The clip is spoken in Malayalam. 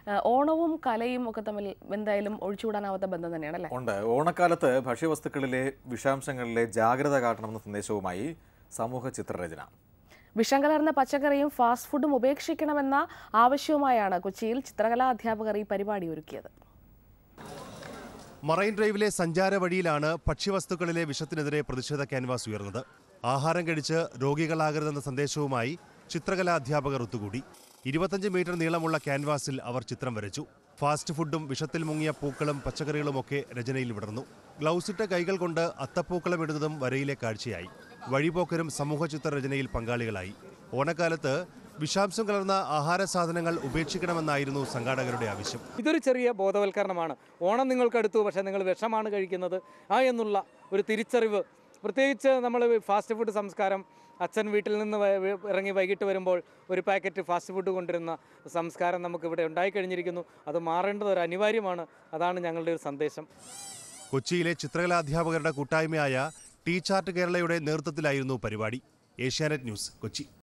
ആ, ഓണവും കലയും ഒക്കെ തമ്മിൽ എന്തായാലും ഒഴിച്ചുകൂടാനാവാത്ത ബന്ധം തന്നെയാണ് അല്ലേ ഉണ്ട് ഓണക്കാലത്ത് ഭക്ഷ്യവസ്തുക്കളിലെ വിഷാംശങ്ങളിലെ ജാഗ്രത കാട്ടണമെന്ന സന്ദേശവുമായി സമൂഹ ചിത്രരചന വിഷം കലർന്ന പച്ചക്കറിയും ഫാസ്റ്റ് ഫുഡും ഉപേക്ഷിക്കണമെന്ന ആവശ്യവുമായാണ് കൊച്ചിയിൽ ചിത്രകലാ അധ്യാപകർ ഈ പരിപാടി ഒരുക്കിയത് മറൈൻ ഡ്രൈവിലെ സഞ്ചാര വഴിയിലാണ് ഭക്ഷ്യവസ്തുക്കളിലെ വിഷത്തിനെതിരെ പ്രതിഷേധ ക്യാൻവാസ് ഉയർന്നത് ആഹാരം കഴിച്ച് രോഗികളാകരുതെന്ന സന്ദേശവുമായി ചിത്രകലാ അധ്യാപകർ ഒത്തുകൂടി ഇരുപത്തഞ്ച് മീറ്റർ നീളമുള്ള ക്യാൻവാസിൽ അവർ ചിത്രം വരച്ചു ഫാസ്റ്റ് ഫുഡും വിഷത്തിൽ മുങ്ങിയ പൂക്കളും പച്ചക്കറികളുമൊക്കെ രചനയിൽ വിടർന്നു ഗ്ലൗസിട്ട കൈകൾ കൊണ്ട് അത്തപ്പൂക്കളം ഇടുന്നതും വരയിലെ കാഴ്ചയായി വഴിപോക്കരും സമൂഹ ചിത്രരചനയിൽ പങ്കാളികളായി ഓണക്കാലത്ത് വിഷാംശം കലർന്ന ആഹാര സാധനങ്ങൾ ഉപേക്ഷിക്കണമെന്നായിരുന്നു സംഘാടകരുടെ ആവശ്യം ഇതൊരു ചെറിയ ബോധവൽക്കരണമാണ് ഓണം നിങ്ങൾക്ക് അടുത്തു പക്ഷേ നിങ്ങൾ വിഷമാണ് കഴിക്കുന്നത് ആ എന്നുള്ള ഒരു തിരിച്ചറിവ് പ്രത്യേകിച്ച് നമ്മൾ ഫാസ്റ്റ് ഫുഡ് സംസ്കാരം അച്ഛൻ വീട്ടിൽ നിന്ന് വ- വ- ഇറങ്ങി വൈകിട്ട് വരുമ്പോൾ ഒരു പാക്കറ്റ് ഫാസ്റ്റ് ഫുഡ് കൊണ്ടുവരുന്ന സംസ്കാരം നമുക്കിവിടെ ഉണ്ടായിക്കഴിഞ്ഞിരിക്കുന്നു അത് മാറേണ്ടത് ഒരു അനിവാര്യമാണ് അതാണ് ഞങ്ങളുടെ ഒരു സന്ദേശം കൊച്ചിയിലെ ചിത്രകലാധ്യാപകരുടെ കൂട്ടായ്മയായ ടീ ചാർട്ട് കേരളയുടെ നേതൃത്വത്തിലായിരുന്നു പരിപാടി ഏഷ്യാനെറ്റ് ന്യൂസ് കൊച്ചി